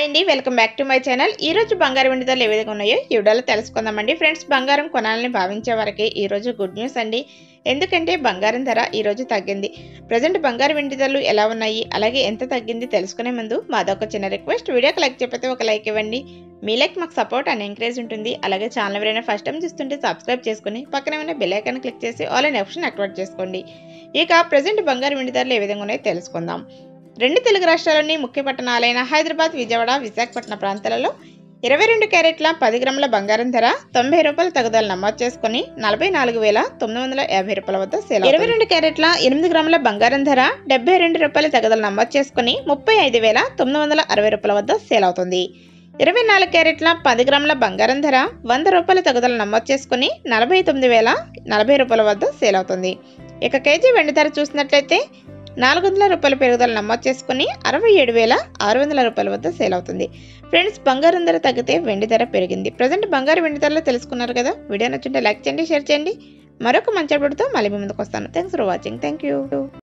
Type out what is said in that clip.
అండి welcome back to my channel ఈ రోజు బంగారం వెండి ధరలు ఏ విధంగా ఉన్నాయో ఈ వీడియోలో తెలుసుకుందామండి ఫ్రెండ్స్ బంగారం కొనాలని భావించే వారికి ఈ రోజు గుడ్ న్యూస్ అండి ఎందుకంటే బంగారం ధర ఈ రోజు తగ్గింది ప్రజెంట్ బంగారం వెండి ధరలు ఎలా ఉన్నాయి అలాగే ఎంత తగ్గింది తెలుసుకునే ముందు మాదొక చిన్న రిక్వెస్ట్ వీడియోకి లైక్ చెప్పితే ఒక లైక్ ఇవ్వండి మీ లైక్ మాకు సపోర్ట్ అండ్ ఎంకరేజ్ ఉంటుంది అలాగే ఛానల్ ఎవరైనా ఫస్ట్ టైం చూస్తుంటే సబ్స్క్రైబ్ చేసుకుని పక్కనే ఉన్న బెల్ ఐకాన్ క్లిక్ చేసి ఆల్ అనే ఆప్షన్ యాక్టివేట్ చేసుకోండి ఇక ప్రజెంట్ బంగారం వెండి ధరలు ఏ విధంగా ఉన్నాయో తెలుసుకుందాం రెండు తెలుగు రాష్ట్రాల్లోని ముఖ్య పట్టణాలైన హైదరాబాద్ విజయవాడ విశాఖపట్నం ప్రాంతాలలో ఇరవై రెండు క్యారెట్ల పది గ్రాముల బంగారం ధర తొంభై రూపాయల తగుదల నమోదు చేసుకుని నలభై నాలుగు వేల తొమ్మిది వందల యాభై రూపాయల వద్ద సేల్ ఇరవై రెండు క్యారెట్ల ఎనిమిది గ్రాముల బంగారం ధర డెబ్బై రెండు రూపాయల తగుదల నమోదు చేసుకుని ముప్పై ఐదు వేల తొమ్మిది వందల అరవై రూపాయల వద్ద సేల్ అవుతుంది ఇరవై నాలుగు క్యారెట్ల పది గ్రాముల బంగారం ధర వంద రూపాయల తగుదల నమోదు చేసుకుని నలభై తొమ్మిది వేల నలభై రూపాయల వద్ద సేల్ అవుతుంది ఇక కేజీ వెండి ధర చూసినట్లయితే నాలుగు వందల రూపాయల పెరుగుదల నమోదు చేసుకుని అరవై ఏడు వేల ఆరు వందల రూపాయల వద్ద సేల్ అవుతుంది ఫ్రెండ్స్ బంగారం ధర తగ్గితే వెండి ధర పెరిగింది ప్రజెంట్ బంగారు వెండి ధరలు తెలుసుకున్నారు కదా వీడియో నచ్చుంటే లైక్ చేయండి షేర్ చేయండి మరొక మంచి అప్డేట్తో మళ్ళీ మీ ముందుకు వస్తాను thanks for watching thank you